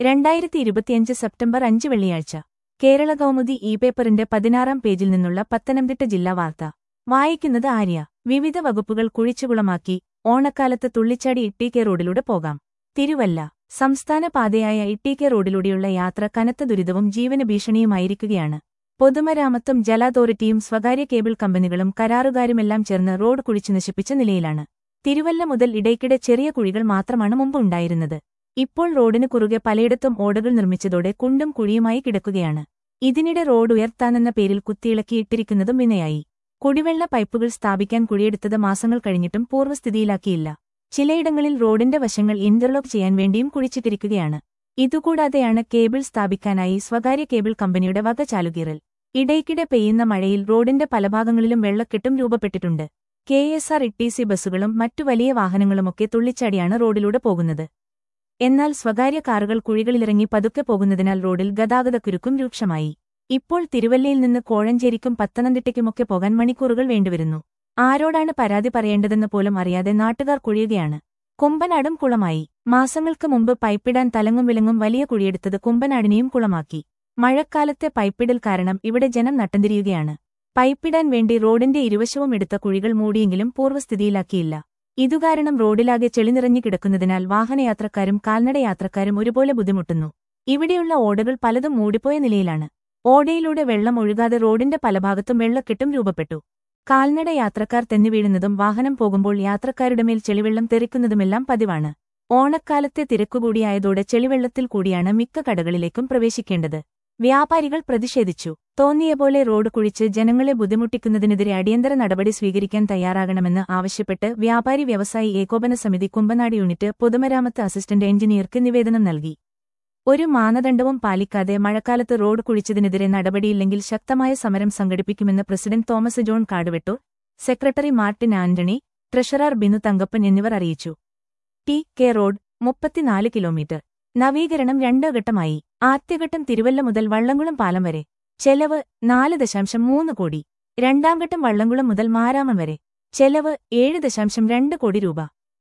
രണ്ടായിരത്തി ഇരുപത്തിയഞ്ച് സെപ്റ്റംബർ അഞ്ച് വെള്ളിയാഴ്ച കേരള കൗമുദി ഇ പേപ്പറിന്റെ പതിനാറാം പേജിൽ നിന്നുള്ള പത്തനംതിട്ട ജില്ലാ വാർത്ത വായിക്കുന്നത് ആര്യ വിവിധ വകുപ്പുകൾ കുഴിച്ചുകുളമാക്കി ഓണക്കാലത്ത് തുള്ളിച്ചാടി ഇട്ടീക്കെ റോഡിലൂടെ പോകാം തിരുവല്ല സംസ്ഥാന പാതയായ ഇട്ടീക്കെ റോഡിലൂടെയുള്ള യാത്ര കനത്ത ദുരിതവും ജീവന ഭീഷണിയുമായിരിക്കുകയാണ് പൊതുമരാമത്തും ജല അതോറിറ്റിയും സ്വകാര്യ കേബിൾ കമ്പനികളും കരാറുകാരുമെല്ലാം ചേർന്ന് റോഡ് കുഴിച്ചു നശിപ്പിച്ച നിലയിലാണ് തിരുവല്ല മുതൽ ഇടയ്ക്കിടെ ചെറിയ കുഴികൾ മാത്രമാണ് മുമ്പ് ഉണ്ടായിരുന്നത് ഇപ്പോൾ റോഡിന് കുറുകെ പലയിടത്തും ഓടകൾ നിർമ്മിച്ചതോടെ കുണ്ടും കുഴിയുമായി കിടക്കുകയാണ് ഇതിനിടെ റോഡ് ഉയർത്താനെന്ന പേരിൽ കുത്തിയിളക്കിയിട്ടിരിക്കുന്നതും വിനയായി കുടിവെള്ള പൈപ്പുകൾ സ്ഥാപിക്കാൻ കുഴിയെടുത്തത് മാസങ്ങൾ കഴിഞ്ഞിട്ടും പൂർവ്വസ്ഥിതിയിലാക്കിയില്ല ചിലയിടങ്ങളിൽ റോഡിന്റെ വശങ്ങൾ ഇന്റർലോക്ക് ചെയ്യാൻ വേണ്ടിയും കുഴിച്ചിട്ടിരിക്കുകയാണ് ഇതുകൂടാതെയാണ് കേബിൾ സ്ഥാപിക്കാനായി സ്വകാര്യ കേബിൾ കമ്പനിയുടെ വക ചാലുകീറൽ ഇടയ്ക്കിടെ പെയ്യുന്ന മഴയിൽ റോഡിന്റെ പല ഭാഗങ്ങളിലും വെള്ളക്കെട്ടും രൂപപ്പെട്ടിട്ടുണ്ട് കെ എസ് ആർ ഇ ബസ്സുകളും മറ്റു വലിയ വാഹനങ്ങളുമൊക്കെ തുള്ളിച്ചാടിയാണ് റോഡിലൂടെ പോകുന്നത് എന്നാൽ സ്വകാര്യ കാറുകൾ കുഴികളിലിറങ്ങി പതുക്കെ പോകുന്നതിനാൽ റോഡിൽ ഗതാഗതക്കുരുക്കും രൂക്ഷമായി ഇപ്പോൾ തിരുവല്ലയിൽ നിന്ന് കോഴഞ്ചേരിക്കും പത്തനംതിട്ടയ്ക്കുമൊക്കെ പോകാൻ മണിക്കൂറുകൾ വേണ്ടിവരുന്നു ആരോടാണ് പരാതി പറയേണ്ടതെന്ന് പോലും അറിയാതെ നാട്ടുകാർ കുഴിയുകയാണ് കുമ്പനാടും കുളമായി മാസങ്ങൾക്ക് മുമ്പ് പൈപ്പിടാൻ തലങ്ങും വിലങ്ങും വലിയ കുഴിയെടുത്തത് കുമ്പനാടിനെയും കുളമാക്കി മഴക്കാലത്തെ പൈപ്പിടൽ കാരണം ഇവിടെ ജനം നട്ടംതിരിയുകയാണ് പൈപ്പിടാൻ വേണ്ടി റോഡിന്റെ ഇരുവശവും എടുത്ത കുഴികൾ മൂടിയെങ്കിലും പൂർവ്വസ്ഥിതിയിലാക്കിയില്ല ഇതുകാരണം റോഡിലാകെ ചെളിനിറഞ്ഞു കിടക്കുന്നതിനാൽ വാഹനയാത്രക്കാരും കാൽനടയാത്രക്കാരും ഒരുപോലെ ബുദ്ധിമുട്ടുന്നു ഇവിടെയുള്ള ഓടകൾ പലതും മൂടിപ്പോയ നിലയിലാണ് ഓടയിലൂടെ വെള്ളം ഒഴുകാതെ റോഡിന്റെ പല ഭാഗത്തും വെള്ളക്കെട്ടും രൂപപ്പെട്ടു കാൽനട യാത്രക്കാർ തെന്നിവീഴുന്നതും വാഹനം പോകുമ്പോൾ യാത്രക്കാരുടെ മേൽ ചെളിവെള്ളം തെറിക്കുന്നതുമെല്ലാം പതിവാണ് ഓണക്കാലത്തെ തിരക്കുകൂടിയായതോടെ ചെളിവെള്ളത്തിൽ കൂടിയാണ് മിക്ക കടകളിലേക്കും പ്രവേശിക്കേണ്ടത് വ്യാപാരികൾ പ്രതിഷേധിച്ചു തോന്നിയപോലെ റോഡ് കുഴിച്ച് ജനങ്ങളെ ബുദ്ധിമുട്ടിക്കുന്നതിനെതിരെ അടിയന്തര നടപടി സ്വീകരിക്കാൻ തയ്യാറാകണമെന്ന് ആവശ്യപ്പെട്ട് വ്യാപാരി വ്യവസായി ഏകോപന സമിതി കുമ്പനാട് യൂണിറ്റ് പൊതുമരാമത്ത് അസിസ്റ്റന്റ് എഞ്ചിനീയർക്ക് നിവേദനം നൽകി ഒരു മാനദണ്ഡവും പാലിക്കാതെ മഴക്കാലത്ത് റോഡ് കുഴിച്ചതിനെതിരെ നടപടിയില്ലെങ്കിൽ ശക്തമായ സമരം സംഘടിപ്പിക്കുമെന്ന് president Thomas John Kaduvettoor secretary Martin Antony treasurer Binu Thankappan എന്നിവർ അറിയിച്ചു ടി കെ റോഡ് മുപ്പത്തിനാല് കിലോമീറ്റർ നവീകരണം രണ്ട് ഘട്ടമായി ആദ്യഘട്ടം തിരുവല്ല മുതൽ വള്ളംകുളം പാലം വരെ ചെലവ് നാല് ദശാംശം മൂന്ന് കോടി രണ്ടാം ഘട്ടം വള്ളംകുളം മുതൽ മാരാമം വരെ ചെലവ് ഏഴ് ദശാംശം രണ്ട് കോടി രൂപ